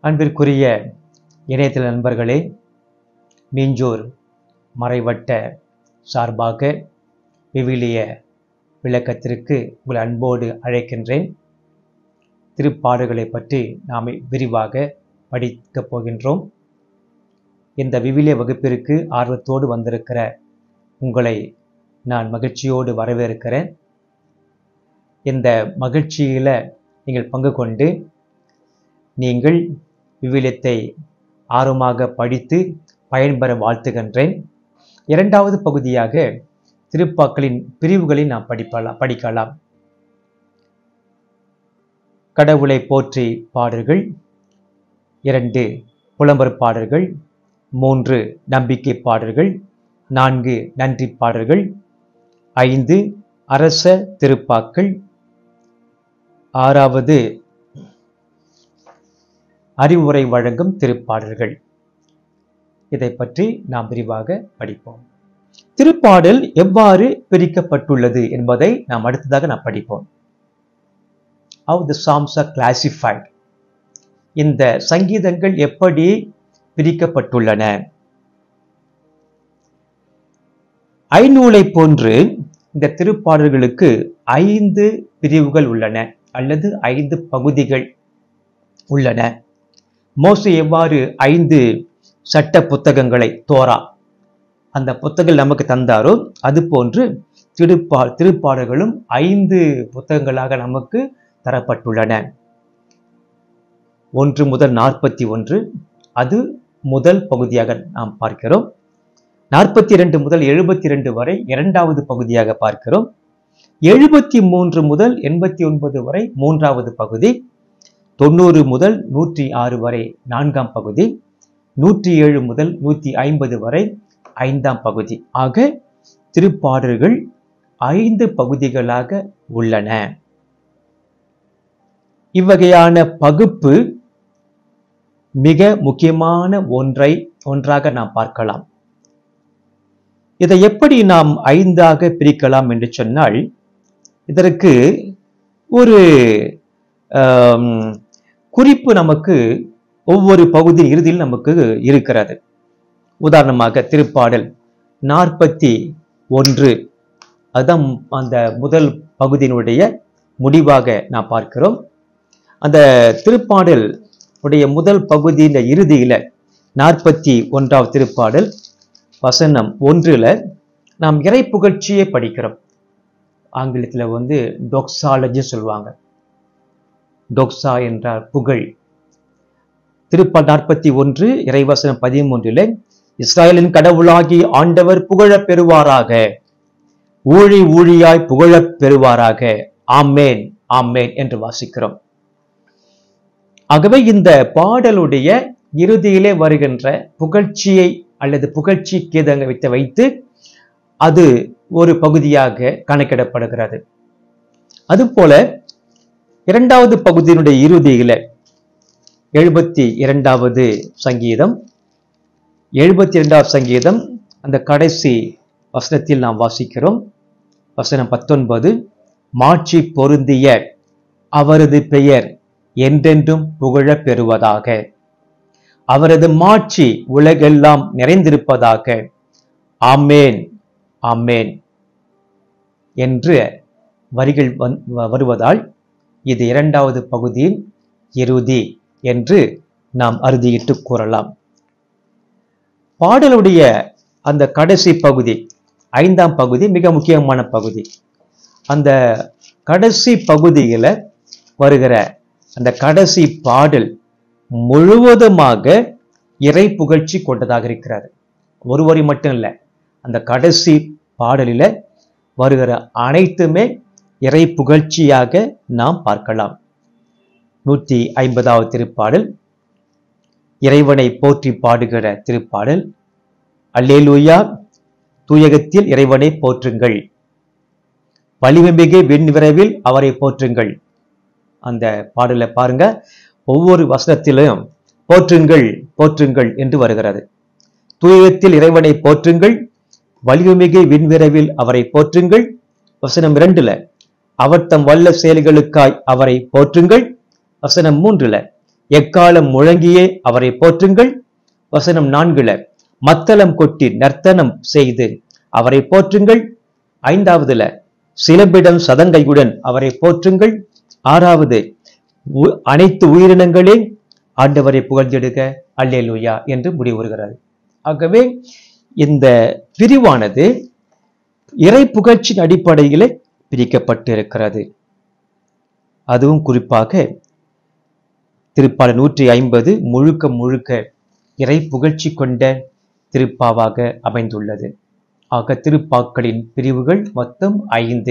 அன்பிற்குரிய இணையதள நண்பர்களே மீஞ்சூர் மறைவட்ட சார்பாக விவிலிய விளக்கத்திற்கு உங்களை அன்போடு அழைக்கின்றேன் திருப்பாடுகளை பற்றி நாம் விரிவாக படிக்கப் போகின்றோம் இந்த விவிலிய வகுப்பிற்கு ஆர்வத்தோடு வந்திருக்கிற உங்களை நான் மகிழ்ச்சியோடு வரவேற்கிறேன் இந்த மகிழ்ச்சியில் நீங்கள் பங்கு கொண்டு நீங்கள் விவிலியத்தை ஆர்வமாக படித்து பயன்பெற வாழ்த்துகின்றேன் இரண்டாவது பகுதியாக திருப்பாக்களின் பிரிவுகளை நாம் படிப்பலாம் படிக்கலாம் கடவுளை போற்றி பாடல்கள் இரண்டு புலம்பர் பாடல்கள் மூன்று நம்பிக்கை பாடல்கள் நான்கு நன்றி பாடல்கள் ஐந்து அரச திருப்பாக்கள் ஆறாவது அறிவுரை வழங்கும் திருப்பாடல்கள் இதை பற்றி நாம் விரிவாக படிப்போம் திருப்பாடல் எவ்வாறு பிரிக்கப்பட்டுள்ளது என்பதை நாம் அடுத்ததாக நாம் படிப்போம் how the psalms are classified இந்த சங்கீதங்கள் எப்படி பிரிக்கப்பட்டுள்ளன ஐநூலை போன்று இந்த திருப்பாடல்களுக்கு ஐந்து பிரிவுகள் உள்ளன அல்லது ஐந்து பகுதிகள் உள்ளன மோசே எவ்வாறு ஐந்து சட்ட புத்தகங்களை தோரா அந்த புத்தகங்கள் நமக்கு தந்தாரோ அது போன்று திருப்பா திருப்பாடல்களும் ஐந்து புத்தகங்களாக நமக்கு தரப்பட்டுள்ளன ஒன்று முதல் நாற்பத்தி ஒன்று அது முதல் பகுதியாக நாம் பார்க்கிறோம் நாற்பத்தி இரண்டு முதல் எழுபத்தி இரண்டு வரை இரண்டாவது பகுதியாக பார்க்கிறோம் எழுபத்தி மூன்று முதல் எண்பத்தி ஒன்பது வரை மூன்றாவது பகுதி தொண்ணூறு முதல் நூற்றி ஆறு வரை நான்காம் பகுதி நூற்றி ஏழு முதல் நூற்றி ஐம்பது வரை ஐந்தாம் பகுதி ஆக திருப்பாடல்கள் ஐந்து பகுதிகளாக உள்ளன இவ்வகையான பகுப்பு மிக முக்கியமான ஒன்றை ஒன்றாக நாம் பார்க்கலாம் இதை எப்படி நாம் ஐந்தாக பிரிக்கலாம் என்று சொன்னால் இதற்கு ஒரு குறிப்பு நமக்கு ஒவ்வொரு பகுதியின் இறுதியில் நமக்கு இருக்கிறது உதாரணமாக திருப்பாடல் நாற்பத்தி ஒன்று அதுதான் அந்த முதல் பகுதியினுடைய முடிவாக நாம் பார்க்கிறோம் அந்த திருப்பாடல் உடைய முதல் பகுதியின் இறுதியில நாற்பத்தி ஒன்றாவது திருப்பாடல் வசனம் ஒன்றுல நாம் இறை புகழ்ச்சியை படிக்கிறோம் ஆங்கிலத்தில் வந்து டொக்ஸாலஜி சொல்லுவாங்க டொக்ஸா என்றால் புகழ் திருப்பால் நாற்பத்தி ஒன்று இறைவசனம் பதிமூன்றில் இஸ்ராயலின் கடவுளாகி ஆண்டவர் புகழப் பெறுவாராக ஊழி ஊழியாய் புகழப் பெறுவாராக ஆமேன் ஆமேன் என்று வாசிக்கிறோம் ஆகவே இந்த பாடலுடைய இறுதியிலே வருகின்ற புகழ்ச்சியை அல்லது புகழ்ச்சி கீதங்களை வைத்து அது ஒரு பகுதியாக கணக்கிடப்படுகிறது அதுபோல இரண்டாவது பகுதியினுடைய இறுதியில எழுபத்தி இரண்டாவது சங்கீதம் எழுபத்தி இரண்டாவது சங்கீதம் அந்த கடைசி வசனத்தில் நாம் வாசிக்கிறோம் வசனம் பத்தொன்பது மாட்சி பொருந்திய அவரது பெயர் என்றென்றும் புகழ பெறுவதாக அவரது மாட்சி உலகெல்லாம் நிறைந்திருப்பதாக ஆமேன் ஆமேன் என்று வரிகள் வருவதால் இது இரண்டாவது பகுதியின் இறுதி என்று நாம் அறுதியிட்டு கூறலாம் பாடலுடைய அந்த கடைசி பகுதி ஐந்தாம் பகுதி மிக முக்கியமான பகுதி அந்த கடைசி பகுதியில் வருகிற அந்த கடைசி பாடல் முழுவதுமாக இறை புகழ்ச்சி கொண்டதாக இருக்கிறது ஒரு வரி மட்டும் இல்லை அந்த கடைசி பாடலில வருகிற அனைத்துமே இறை புகழ்ச்சியாக நாம் பார்க்கலாம் நூற்றி ஐம்பதாவது திருப்பாடல் இறைவனை போற்றி பாடுகிற திருப்பாடல் அல்லேலூயா தூயகத்தில் இறைவனை போற்றுங்கள் வலிமைமிகு விண்விரைவில் அவரை போற்றுங்கள் அந்த பாடலை பாருங்க ஒவ்வொரு வசனத்திலும் போற்றுங்கள் போற்றுங்கள் என்று வருகிறது தூயத்தில் இறைவனை போற்றுங்கள் வலிமைமிகு விண்விரைவில் அவரை போற்றுங்கள் வசனம் இரண்டுல அவர் தம் வல்ல செயல்களுக்காய் அவரை போற்றுங்கள் வசனம் மூன்றுல எக்காலம் முழங்கியே அவரை போற்றுங்கள் வசனம் நான்குல மத்தளம் கொட்டி நர்த்தனம் செய்து அவரை போற்றுங்கள் ஐந்தாவதுல சிலம்பிடம் சதங்கையுடன் அவரை போற்றுங்கள் ஆறாவது உ- அனைத்து உயிரினங்களே ஆண்டவரை புகழ்ந்திடுக அல்லேலூயா என்று முடிவுறுகிறார் ஆகவே இந்த பிரிவானது இறை புகழ்ச்சியின் அடிப்படையிலே பிரிக்கப்பட்டிருக்கிறது அதுவும் குறிப்பாக திருப்பாடல் நூற்றி ஐம்பது முழுக்க முழுக்க இறை புகழ்ச்சி கொண்ட திருப்பாவாக அமைந்துள்ளது ஆக திருப்பாக்களின் பிரிவுகள் மொத்தம் ஐந்து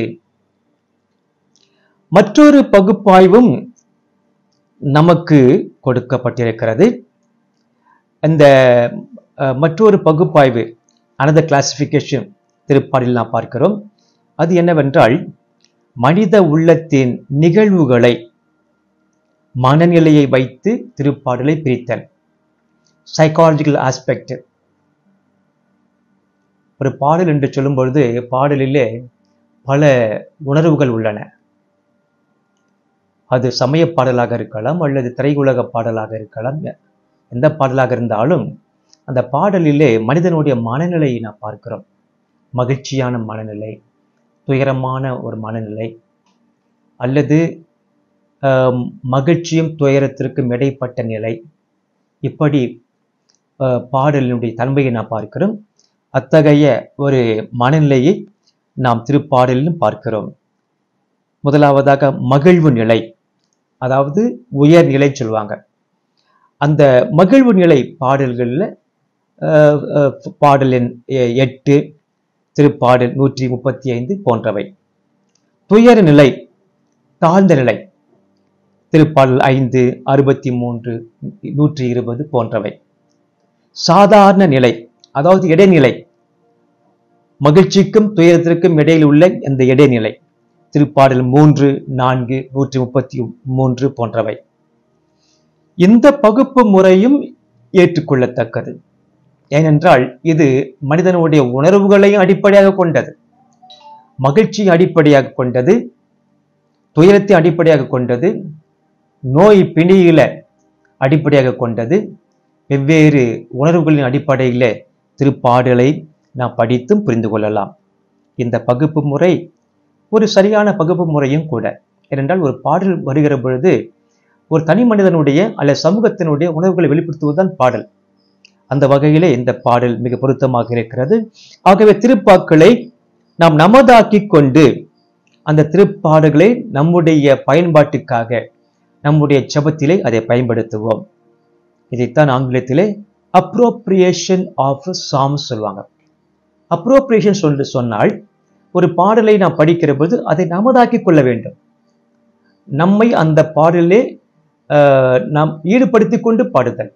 மற்றொரு பகுப்பாய்வும் நமக்கு கொடுக்கப்பட்டிருக்கிறது அந்த அஹ், மற்றொரு பகுப்பாய்வு அனதர் கிளாசிபிகேஷன் திருப்பாடில் நாம் பார்க்கிறோம் அது என்னவென்றால் மனித உள்ளத்தின் நிகழ்வுகளை மனநிலையை வைத்து திருப்பாடலை பிரித்தல் சைக்காலஜிக்கல் ஆஸ்பெக்ட் ஒரு பாடல் என்று சொல்லும் பொழுது பாடலிலே பல உணர்வுகள் உள்ளன அது சமய பாடலாக இருக்கலாம் அல்லது திரையுலக பாடலாக இருக்கலாம் எந்த பாடலாக இருந்தாலும் அந்த பாடலிலே மனிதனுடைய மனநிலையை நாம் பார்க்கிறோம் மகிழ்ச்சியான மனநிலை துயரமான ஒரு மனநிலை அல்லது ஆம், மகிழ்ச்சியும் துயரத்திற்கும் இடைப்பட்ட நிலை இப்படி அஹ், பாடலினுடைய தன்மையை நாம் பார்க்கிறோம் அத்தகைய ஒரு மனநிலையை நாம் திருப்பாடலிலும் பார்க்கிறோம் முதலாவதாக மகிழ்வு நிலை அதாவது உயர் நிலை சொல்லுவாங்க அந்த மகிழ்வு நிலை பாடல்களில் பாடல் எண் எ- எட்டு திருப்பாடல் நூற்றி முப்பத்தி ஐந்து போன்றவை துயர நிலை தாழ்ந்த நிலை திருப்பாடல் ஐந்து அறுபத்தி மூன்று நூற்றி இருபது போன்றவை சாதாரண நிலை அதாவது இடைநிலை மகிழ்ச்சிக்கும் துயரத்திற்கும் இடையில் உள்ள இந்த இடைநிலை திருப்பாடல் மூன்று நான்கு நூற்றி முப்பத்தி மூன்று போன்றவை இந்த பகுப்பு முறையும் ஏற்றுக்கொள்ளத்தக்கது ஏனென்றால் இது மனிதனுடைய உணர்வுகளையும் அடிப்படையாக கொண்டது மகிழ்ச்சியை அடிப்படையாக கொண்டது துயரத்தை அடிப்படையாக கொண்டது நோய் பிணியில அடிப்படையாக கொண்டது வெவ்வேறு உணர்வுகளின் அடிப்படையில் திருப்பாடலை நாம் படித்தும் புரிந்து கொள்ளலாம் இந்த பகுப்பு முறை ஒரு சரியான பகுப்பு முறையும் கூட ஏனென்றால் ஒரு பாடல் வருகிற பொழுது ஒரு தனி மனிதனுடைய அல்லது சமூகத்தினுடைய உணர்வுகளை வெளிப்படுத்துவதுதான் பாடல் அந்த வகையிலே இந்த பாடல் மிக பொருத்தமாக இருக்கிறது ஆகவே திருப்பாக்களை நாம் நமதாக்கிக் கொண்டு அந்த திருப்பாடல்களை நம்முடைய பயன்பாட்டுக்காக நம்முடைய செபத்திலே அதை பயன்படுத்துவோம் இதைத்தான் ஆங்கிலத்திலே அப்ரோப்ரியேஷன் ஆஃப் சாம் சொல்லுவாங்க அப்ரோப்ரியேஷன் சொல்லி சொன்னால் ஒரு பாடலை நாம் படிக்கிற போது அதை நமதாக்கிக் கொள்ள வேண்டும் நம்மை அந்த பாடலே ஆஹ், நாம் ஈடுபடுத்திக் கொண்டு பாடுதல்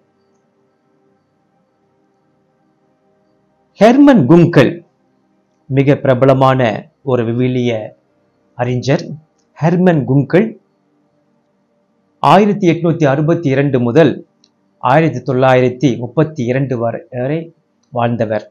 ஹெர்மன் குங்கல் மிக பிரபலமான ஒரு விவிலிய அறிஞர் ஹெர்மன் குங்கல் ஆயிரத்தி எட்நூத்தி அறுபத்தி இரண்டு முதல் ஆயிரத்தி தொள்ளாயிரத்தி முப்பத்தி இரண்டு வரை வரை வாழ்ந்தவர்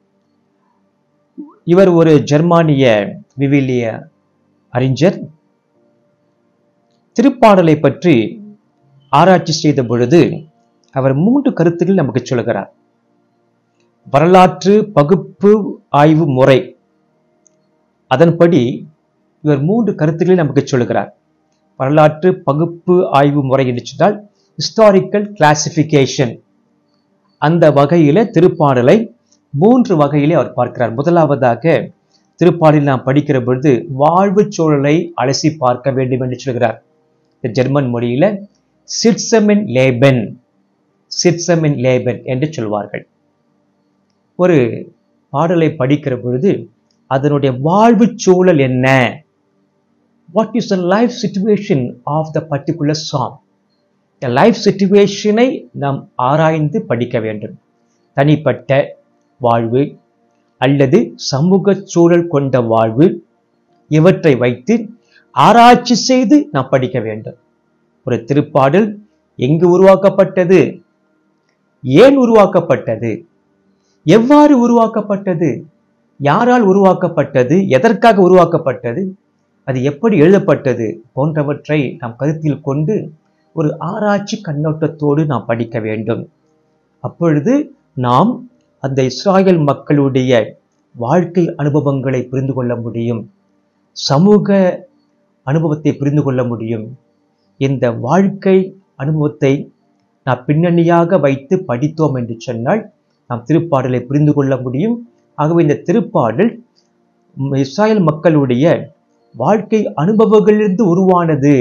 இவர் ஒரு ஜெர்மானிய விவிலிய அறிஞர் திருப்பாடலை பற்றி ஆராய்ச்சி செய்த பொழுது அவர் மூன்று கருத்துக்கள் நமக்கு சொல்கிறார் வரலாற்று பகுப்பு ஆய்வு முறை அதன்படி இவர் மூன்று கருத்துக்களை நமக்கு சொல்கிறார் வரலாற்று பகுப்பு ஆய்வு முறை என்று சொன்னால் ஹிஸ்டாரிக்கல் கிளாசிபிகேஷன் அந்த வகையில திருப்பாடலை மூன்று வகையிலே அவர் பார்க்கிறார் முதலாவதாக திருப்பாடலில் நாம் படிக்கிற பொழுது வாழ்வு சூழலை அலசி பார்க்க வேண்டும் என்று சொல்கிறார் இந்த ஜெர்மன் மொழியில சிட்சமின் லேபன் சிட்சமின் லேபன் என்று சொல்வார்கள் ஒரு பாடலை படிக்கிற பொழுது அதனுடைய வாழ்வு சூழல் என்ன what is the life situation of the particular song life சுச்சுவேஷனை நாம் ஆராய்ந்து படிக்க வேண்டும் தனிப்பட்ட வாழ்வு அல்லது சமூக சூழல் கொண்ட வாழ்வு இவற்றை வைத்து ஆராய்ச்சி செய்து நாம் படிக்க வேண்டும் ஒரு திருப்பாடல் எங்கு உருவாக்கப்பட்டது ஏன் உருவாக்கப்பட்டது எவ்வாறு உருவாக்கப்பட்டது யாரால் உருவாக்கப்பட்டது எதற்காக உருவாக்கப்பட்டது அது எப்படி எழுதப்பட்டது போன்றவற்றை நாம் கருத்தில் கொண்டு ஒரு ஆராய்ச்சி கண்ணோட்டத்தோடு நாம் படிக்க வேண்டும் அப்பொழுது நாம் அந்த இஸ்ராயல் மக்களுடைய வாழ்க்கை அனுபவங்களை புரிந்து கொள்ள முடியும் சமூக அனுபவத்தை புரிந்து கொள்ள முடியும் இந்த வாழ்க்கை அனுபவத்தை நாம் பின்னணியாக வைத்து படித்தோம் என்று சொன்னால் நாம் திருப்பாடலை புரிந்து கொள்ள முடியும் ஆகவே இந்த திருப்பாடல் ம், இஸ்ராயல் மக்களுடைய வாழ்க்கை அனுபவங்களிலிருந்து உருவானது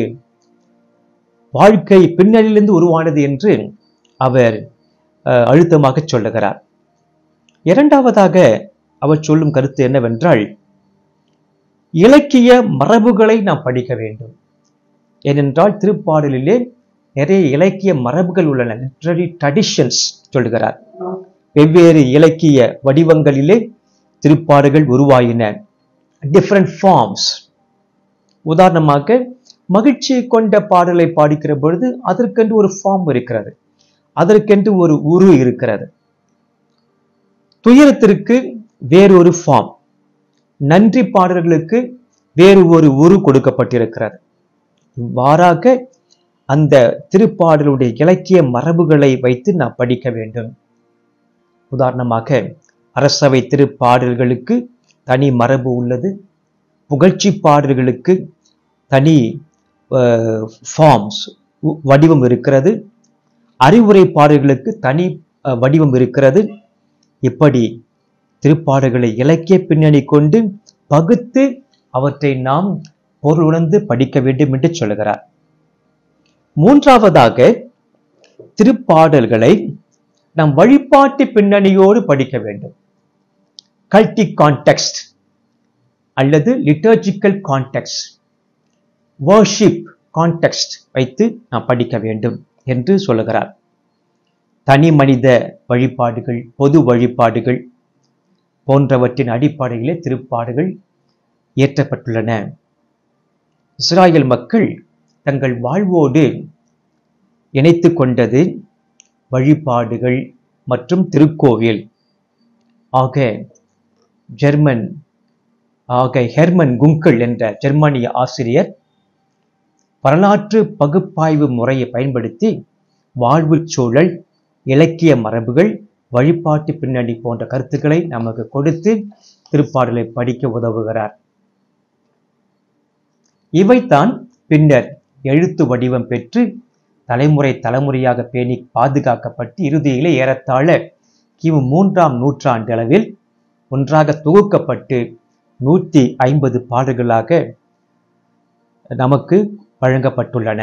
வாழ்க்கை பின்னணியிலிருந்து உருவானது என்று அவர் அஹ், அழுத்தமாக சொல்லுகிறார் இரண்டாவதாக அவர் சொல்லும் கருத்து என்னவென்றால் இலக்கிய மரபுகளை நாம் படிக்க வேண்டும் ஏனென்றால் திருப்பாடலிலே நிறைய இலக்கிய மரபுகள் உள்ளன லிட்ரரி ட்ரெடிஷன்ஸ் சொல்கிறார் வெவ்வேறு இலக்கிய வடிவங்களிலே திருப்பாடுகள் உருவாயின டிஃப்ரெண்ட் ஃபார்ம்ஸ் உதாரணமாக மகிழ்ச்சியை கொண்ட பாடலை பாடிக்கிற பொழுது அதற்கென்று ஒரு ஃபார்ம் இருக்கிறது அதற்கென்று ஒரு உரு இருக்கிறது துயரத்திற்கு வேறொரு ஃபார்ம் நன்றி பாடல்களுக்கு வேறு ஒரு உரு கொடுக்கப்பட்டிருக்கிறது இவ்வாறாக அந்த திருப்பாடலுடைய இலக்கிய மரபுகளை வைத்து நாம் படிக்க வேண்டும் உதாரணமாக அரசவை திருப்பாடல்களுக்கு தனி மரபு உள்ளது புகழ்ச்சி பாடல்களுக்கு தனி ஃபார்ம்ஸ் வடிவம் இருக்கிறது அறிவுரை பாடல்களுக்கு தனி அஹ், வடிவம் இருக்கிறது இப்படி திருப்பாடல்களை இலக்கிய பின்னணி கொண்டு பகுத்து அவற்றை நாம் பொருளுணர்ந்து படிக்க வேண்டும் என்று சொல்லுகிறார் மூன்றாவதாக திருப்பாடல்களை நாம் வழிபாட்டு பின்னணியோடு படிக்க வேண்டும் கல்டி கான்டெக்ஸ்ட் அல்லது லிட்டர்ஜிக்கல் கான்டெக்ஸ்ட் வர்ஷிப் கான்டெக்ஸ்ட் வைத்து நாம் படிக்க வேண்டும் என்று சொல்லுகிறார் தனி மனித வழிபாடுகள் பொது வழிபாடுகள் போன்றவற்றின் அடிப்படையிலே திருப்பாடுகள் இயற்றப்பட்டுள்ளன இஸ்ராயல் மக்கள் தங்கள் வாழ்வோடு இணைத்து கொண்டது வழிபாடுகள் மற்றும் திருக்கோவில் ஆக ஜெர்மன் ஆக ஹெர்மன் குங்கல் என்ற ஜெர்மானிய ஆசிரியர் வரலாற்று பகுப்பாய்வு முறையை பயன்படுத்தி வாழ்வுச் சூழல் இலக்கிய மரபுகள் வழிபாட்டு பின்னணி போன்ற கருத்துக்களை நமக்கு கொடுத்து திருப்பாடலை படிக்க உதவுகிறார் இவைதான் பின்னர் எழுத்து வடிவம் பெற்று தலைமுறை தலைமுறையாக பேணி பாதுகாக்கப்பட்டு இறுதியிலே ஏறத்தாழ கிமு மூன்றாம் நூற்றாண்டு அளவில் ஒன்றாக தொகுக்கப்பட்டு நூற்றி ஐம்பது பாடல்களாக நமக்கு வழங்கப்பட்டுள்ளன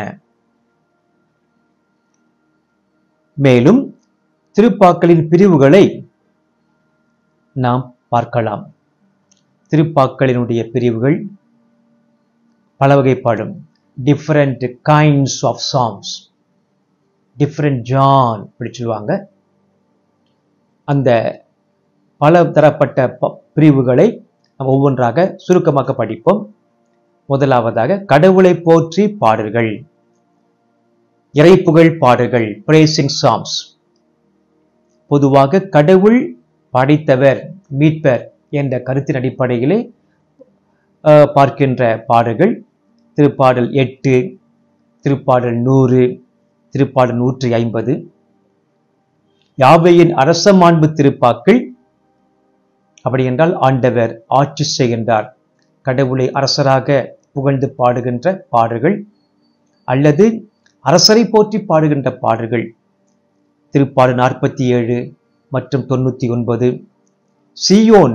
மேலும் திருப்பாக்களின் பிரிவுகளை நாம் பார்க்கலாம் திருப்பாக்களினுடைய பிரிவுகள் பல வகைப்படும் different kinds of songs different genre அப்படி சொல்லுவாங்க அந்த பல தரப்பட்ட ப- பிரிவுகளை நாம் ஒவ்வொன்றாக சுருக்கமாக படிப்போம் முதலாவதாக கடவுளை போற்றி பாடல்கள் இறைப்புகழ் பாடல்கள் பிரேசிங் சாங்ஸ் பொதுவாக கடவுள் படைத்தவர் மீட்பர் என்ற கருத்தின் அடிப்படையிலே அஹ், பார்க்கின்ற பாடல்கள் திருப்பாடல் எட்டு திருப்பாடல் நூறு திருப்பாடல் நூற்றி ஐம்பது யாவையின் அரச மாண்பு திருப்பாக்கள் அப்படி என்றால் ஆண்டவர் ஆட்சி செய்கின்றார் கடவுளை அரசராக புகழ்ந்து பாடுகின்ற பாடல்கள் அல்லது அரசரை போற்றி பாடுகின்ற பாடல்கள் திருப்பாடு நாற்பத்தி ஏழு மற்றும் தொண்ணூத்தி ஒன்பது சியோன்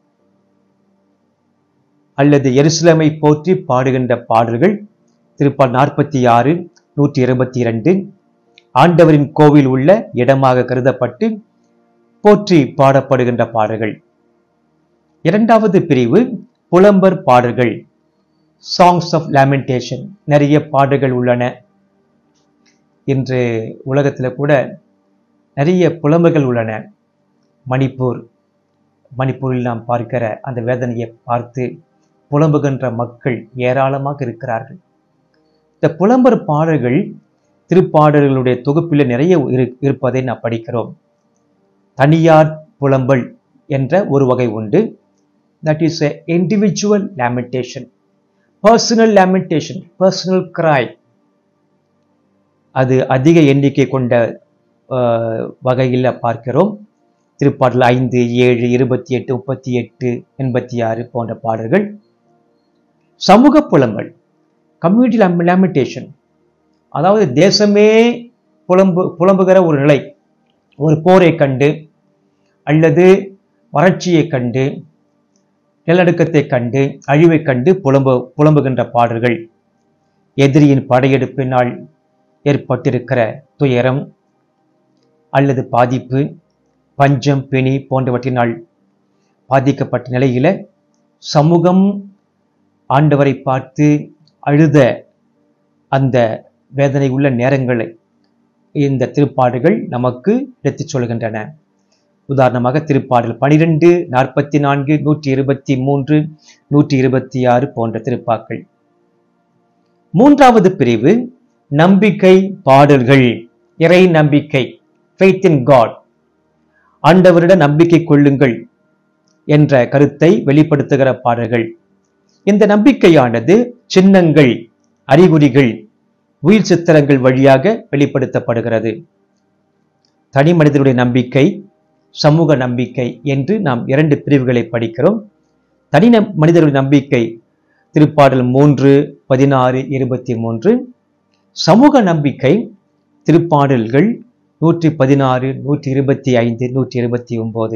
அல்லது எருசலேமை போற்றி பாடுகின்ற பாடல்கள் திருப்பால் நாற்பத்தி ஆறு நூற்றி இருபத்தி இரண்டு ஆண்டவரின் கோவில் உள்ள இடமாக கருதப்பட்டு போற்றி பாடப்படுகின்ற பாடல்கள் இரண்டாவது பிரிவு புலம்பர் பாடல்கள் சாங்ஸ் ஆஃப் லேமெண்டேஷன் நிறைய பாடல்கள் உள்ளன இன்று உலகத்தில் கூட நிறைய புலம்புகள் உள்ளன மணிப்பூர் மணிப்பூரில் நாம் பார்க்கிற அந்த வேதனையை பார்த்து புலம்புகின்ற மக்கள் ஏராளமாக இருக்கிறார்கள் இந்த புலம்பர் பாடல்கள் திருப்பாடல்களுடைய தொகுப்பில் நிறைய இரு- இருப்பதை நாம் படிக்கிறோம் தனியார் புலம்பல் என்ற ஒரு வகை உண்டு that is a individual lamentation personal lamentation personal cry அது அதிக எண்ணிக்கை கொண்ட ஆஹ், வகையில் பார்க்கிறோம் திருப்பாடல் ஐந்து ஏழு இருபத்தி எட்டு முப்பத்தி எட்டு எண்பத்தி ஆறு போன்ற பாடல்கள் சமூக புலம்பல் கம்யூனிட்டி லேமிட்டேஷன் அதாவது தேசமே புலம்பு புலம்புகிற ஒரு நிலை ஒரு போரை கண்டு அல்லது வறட்சியை கண்டு நிலநடுக்கத்தை கண்டு அழிவை கண்டு புலம்பு புலம்புகின்ற பாடல்கள் எதிரியின் படையெடுப்பினால் ஏற்பட்டிருக்கிற துயரம் அல்லது பாதிப்பு பஞ்சம் பிணி போன்றவற்றினால் பாதிக்கப்பட்ட நிலையில சமூகம் ஆண்டவரை பார்த்து அழுத அந்த வேதனை உள்ள நேரங்களை இந்த திருப்பாடுகள் நமக்கு எடுத்துச் சொல்கின்றன உதாரணமாக திருப்பாடல் பனிரெண்டு நாற்பத்தி நான்கு நூற்றி இருபத்தி மூன்று நூற்றி இருபத்தி ஆறு போன்ற திருப்பாக்கள் மூன்றாவது பிரிவு நம்பிக்கை பாடல்கள் இறை நம்பிக்கை faith in God ஆண்டவரிட நம்பிக்கை கொள்ளுங்கள் என்ற கருத்தை வெளிப்படுத்துகிற பாடல்கள் இந்த நம்பிக்கையானது சின்னங்கள் அறிகுறிகள் உயிர் சித்திரங்கள் வழியாக வெளிப்படுத்தப்படுகிறது தனி மனிதனுடைய நம்பிக்கை சமூக நம்பிக்கை என்று நாம் இரண்டு பிரிவுகளை படிக்கிறோம் தனி நம்- மனிதனுடைய நம்பிக்கை திருப்பாடல் மூன்று பதினாறு இருபத்தி மூன்று சமூக நம்பிக்கை திருப்பாடல்கள் நூற்றி பதினாறு நூற்றி இருபத்தி ஐந்து நூற்றி இருபத்தி ஒன்பது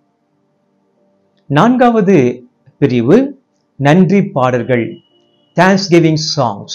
நான்காவது பிரிவு நன்றி பாடல்கள் தேங்க்ஸ் கிவிங் சாங்ஸ்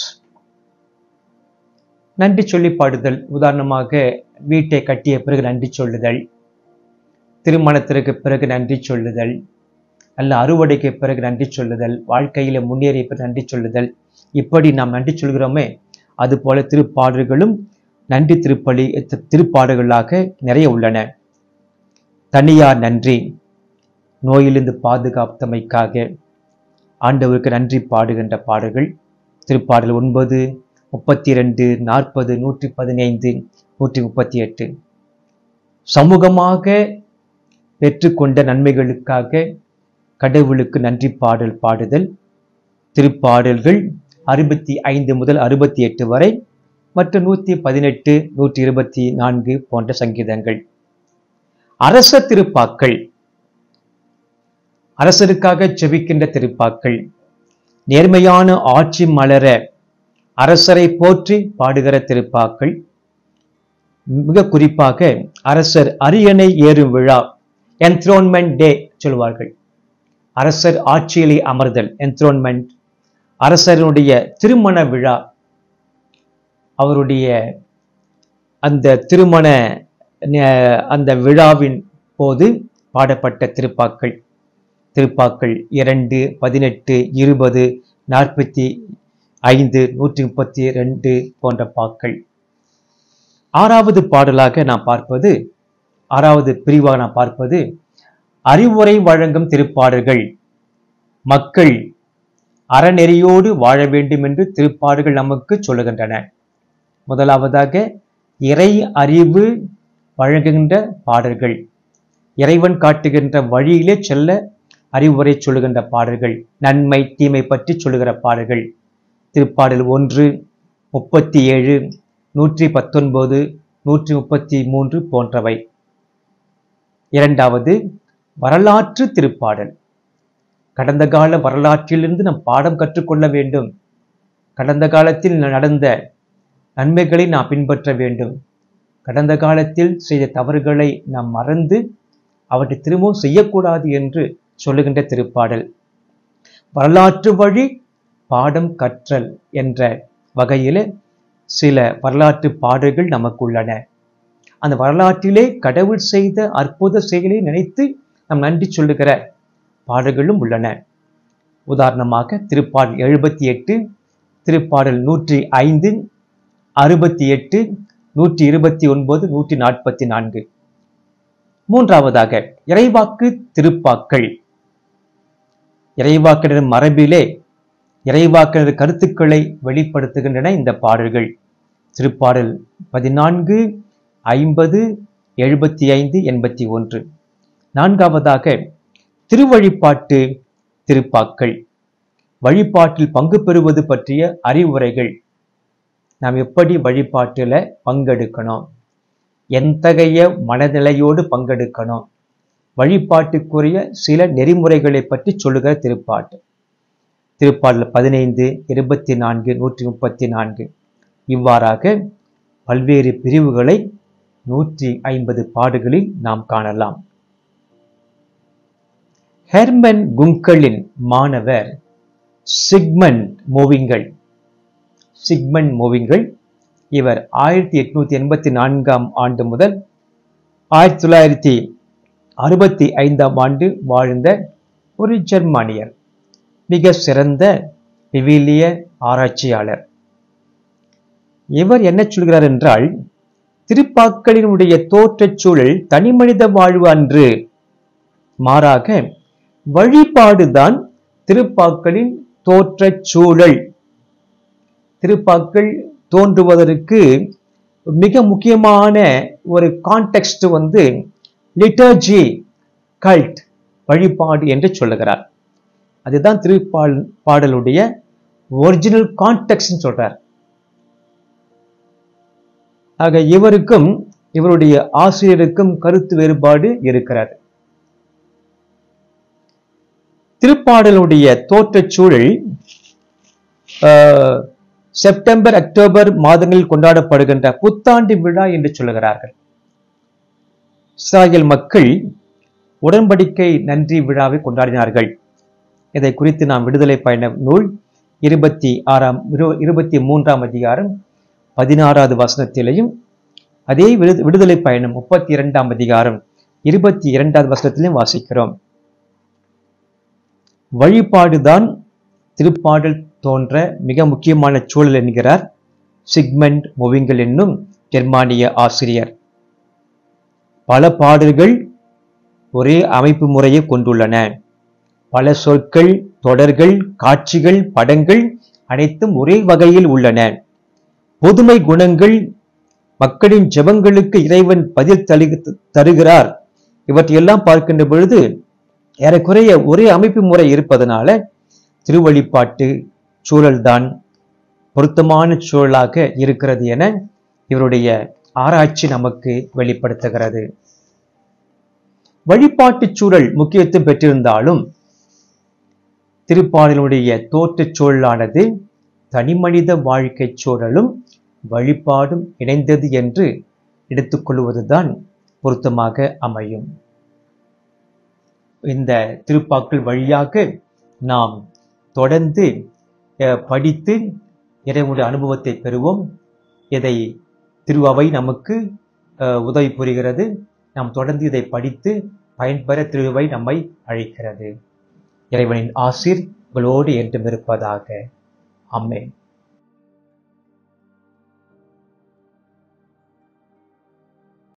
நன்றி சொல்லி பாடுதல் உதாரணமாக வீட்டை கட்டிய பிறகு நன்றி சொல்லுதல் திருமணத்திற்கு பிறகு நன்றி சொல்லுதல் அல்ல அறுவடைக்கு பிறகு நன்றி சொல்லுதல் வாழ்க்கையில முன்னேறிய பிறகு நன்றி சொல்லுதல் இப்படி நாம் நன்றி சொல்கிறோமே அதுபோல திருப்பாடல்களும் நன்றி திருப்பலி தி- திருப்பாடல்களாக நிறைய உள்ளன தனியார் நன்றி நோயிலிருந்து பாதுகாத்தமைக்காக ஆண்டவருக்கு நன்றி பாடுகின்ற பாடல்கள் திருப்பாடல் ஒன்பது முப்பத்தி ரெண்டு நாற்பது நூற்றி பதினைந்து நூற்றி முப்பத்தி எட்டு சமூகமாக பெற்றுக்கொண்ட நன்மைகளுக்காக கடவுளுக்கு நன்றி பாடல் பாடுதல் திருப்பாடல்கள் அறுபத்தி ஐந்து முதல் அறுபத்தி எட்டு வரை மற்றும் நூற்றி பதினெட்டு நூற்றி இருபத்தி நான்கு போன்ற சங்கீதங்கள் அரச திருப்பாக்கள் அரசருக்காக செபிக்கின்ற திருப்பாக்கள் நேர்மையான ஆட்சி மலர அரசரை போற்றி பாடுகிற திருப்பாக்கள் மிக குறிப்பாக அரசர் அரியணை ஏறும் விழா என்த்ரோன்மெண்ட் டே சொல்வார்கள் அரசர் ஆட்சியிலே அமர்தல் என்த்ரோன்மெண்ட் அரசருடைய திருமண விழா அவருடைய அந்த திருமண ந- அந்த விழாவின் போது பாடப்பட்ட திருப்பாக்கள் திருப்பாக்கள் இரண்டு பதினெட்டு இருபது நாற்பத்தி ஐந்து நூற்றி முப்பத்தி ரெண்டு போன்ற பாக்கள் ஆறாவது பாடலாக நாம் பார்ப்பது ஆறாவது பிரிவாக நாம் பார்ப்பது அறிவுரை வழங்கும் திருப்பாடல்கள் மக்கள் அறநெறியோடு வாழ வேண்டும் என்று திருப்பாடுகள் நமக்கு சொல்லுகின்றன முதலாவதாக இறை அறிவு வழங்குகின்ற பாடல்கள் இறைவன் காட்டுகின்ற வழியிலே செல்ல அறிவுரை சொல்லுகின்ற பாடல்கள் நன்மை தீமை பற்றி சொல்லுகிற பாடல்கள் திருப்பாடல் ஒன்று முப்பத்தி ஏழு நூற்றி பத்தொன்பது நூற்றி முப்பத்தி மூன்று போன்றவை இரண்டாவது வரலாற்று திருப்பாடல் கடந்த கால வரலாற்றிலிருந்து நாம் பாடம் கற்றுக்கொள்ள வேண்டும் கடந்த காலத்தில் நடந்த நன்மைகளை நாம் பின்பற்ற வேண்டும் கடந்த காலத்தில் செய்த தவறுகளை நாம் மறந்து அவற்றை திரும்பவும் செய்யக்கூடாது என்று சொல்லுகின்ற திருப்பாடல் வரலாற்று வழி பாடம் கற்றல் என்ற வகையில் சில வரலாற்று பாடல்கள் நமக்கு உள்ளன அந்த வரலாற்றிலே கடவுள் செய்த அற்புத செயலை நினைத்து நாம் நன்றி சொல்லுகிற பாடல்களும் உள்ளன உதாரணமாக திருப்பாடல் எழுபத்தி எட்டு திருப்பாடல் நூற்றி ஐந்து அறுபத்தி எட்டு நூற்றி இருபத்தி ஒன்பது நூற்றி நாற்பத்தி நான்கு மூன்றாவதாக இறைவாக்கு திருப்பாக்கள் இறைவாக்கினர் மரபிலே இறைவாக்கினர் கருத்துக்களை வெளிப்படுத்துகின்றன இந்த பாடல்கள் திருப்பாடல் பதினான்கு ஐம்பது எழுபத்தி ஐந்து எண்பத்தி ஒன்று நான்காவதாக திருவழிபாட்டு திருப்பாக்கள் வழிபாட்டில் பங்கு பெறுவது பற்றிய அறிவுரைகள் நாம் எப்படி வழிபாட்டுல பங்கெடுக்கணும் எத்தகைய மனநிலையோடு பங்கெடுக்கணும் வழிபாட்டுக்குரிய சில நெறிமுறைகளை பற்றி சொல்லுகிற திருப்பாட்டு திருப்பாடல் பதினைந்து இருபத்தி நான்கு நூற்றி முப்பத்தி நான்கு இவ்வாறாக பல்வேறு பிரிவுகளை நூற்றி ஐம்பது பாடுகளில் நாம் காணலாம் ஹெர்மன் குங்கலின் மாணவர் சிக்மண்ட் மூவிங்கள் சிக்மண்ட் மூவிங்கள் இவர் ஆயிரத்தி எட்நூத்தி எண்பத்தி நான்காம் ஆண்டு முதல் ஆயிரத்தி தொள்ளாயிரத்தி அறுபத்தி ஐந்தாம் ஆண்டு வாழ்ந்த ஒரு ஜெர்மானியர் மிக சிறந்த விவிலிய ஆராய்ச்சியாளர் இவர் என்ன சொல்கிறார் என்றால் திருப்பாக்களினுடைய தோற்றச் சூழல் தனிமனித வாழ்வு அன்று மாறாக வழிபாடுதான் திருப்பாக்களின் தோற்றச் சூழல் திருப்பாக்கள் தோன்றுவதற்கு மிக முக்கியமான ஒரு கான்டெக்ஸ்ட் வந்து லிட்டர்ஜி கல்ட் வழிபாடு என்று சொல்லுகிறார் அதுதான் திருப்பால் பாடலுடைய ஒரிஜினல் கான்டெக்ட் சொல்றார் ஆக இவருக்கும் இவருடைய ஆசிரியருக்கும் கருத்து வேறுபாடு இருக்கிறது திருப்பாடலுடைய தோற்றச் சூழல் ஆஹ், செப்டம்பர் அக்டோபர் மாதங்களில் கொண்டாடப்படுகின்ற புத்தாண்டு விழா என்று சொல்லுகிறார்கள் இஸ்ராயல் மக்கள் உடன்படிக்கை நன்றி விழாவை கொண்டாடினார்கள் இதை குறித்து நாம் விடுதலை பயண நூல் இருபத்தி ஆறாம் இரு- இருபத்தி மூன்றாம் அதிகாரம் பதினாறாவது வசனத்திலையும் அதே விடு- விடுதலை பயணம் முப்பத்தி இரண்டாம் அதிகாரம் இருபத்தி இரண்டாவது வசனத்திலையும் வாசிக்கிறோம் வழிபாடுதான் திருப்பாடல் தோன்ற மிக முக்கியமான சூழல் என்கிறார் சிக்மண்ட் மொவிங்கல் என்னும் ஜெர்மானிய ஆசிரியர் பல பாடல்கள் ஒரே அமைப்பு முறையை கொண்டுள்ளன பல சொற்கள் தொடர்கள் காட்சிகள் படங்கள் அனைத்தும் ஒரே வகையில் உள்ளன பொதுமை குணங்கள் மக்களின் ஜெபங்களுக்கு இறைவன் பதில் தலி- தருகிறார் இவற்றையெல்லாம் பார்க்கின்ற பொழுது ஏறக்குறைய ஒரே அமைப்பு முறை இருப்பதனால திருவழிபாட்டு சூழல்தான் பொருத்தமான சூழலாக இருக்கிறது என இவருடைய ஆராய்ச்சி நமக்கு வெளிப்படுத்துகிறது வழிபாட்டுச் சூழல் முக்கியத்துவம் பெற்றிருந்தாலும் திருப்பாடலுடைய தோற்றச் சூழலானது தனிமனித வாழ்க்கைச் சூழலும் வழிபாடும் இணைந்தது என்று எடுத்துக்கொள்வதுதான் பொருத்தமாக அமையும் இந்த திருப்பாக்கள் வழியாக நாம் தொடர்ந்து அஹ், படித்து இறைவனுடைய அனுபவத்தை பெறுவோம் இதை திருவவை நமக்கு அஹ், உதவி புரிகிறது நாம் தொடர்ந்து இதை படித்து பயன்பெற திருவை நம்மை அழைக்கிறது இறைவனின் ஆசீர் உங்களோடு என்றும் இருப்பதாக அம்மேன்